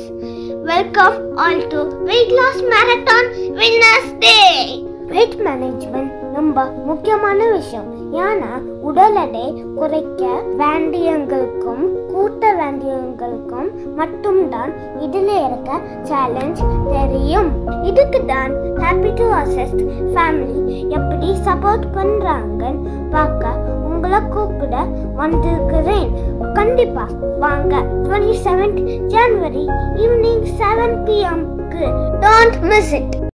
Welcome all to Weight Loss Marathon Winners Day. Weight management ரொம்ப முக்கியமான விஷயம் ஏன்னா உடல் எடை குறைக்க வேண்டியவங்களுக்கும் கூட்ட வேண்டியவங்களுக்கும் மட்டும்தான் இதுல இருக்க சேலஞ்ச் தெரியும் இதுக்கு தான் ஹாப்பி டு அசிஸ்ட் ஃபேமிலி எப்படி சப்போர்ட் பண்றாங்கன்னு பார்க்க உங்களை கூப்பிட வந்திருக்கிறேன் கண்டிப்பா வாங்க டுவெண்ட்டி செவன்த் ஜனவரி ஈவினிங் செவன் பிஎம்க்கு டோன்ட் மிஸ் இட்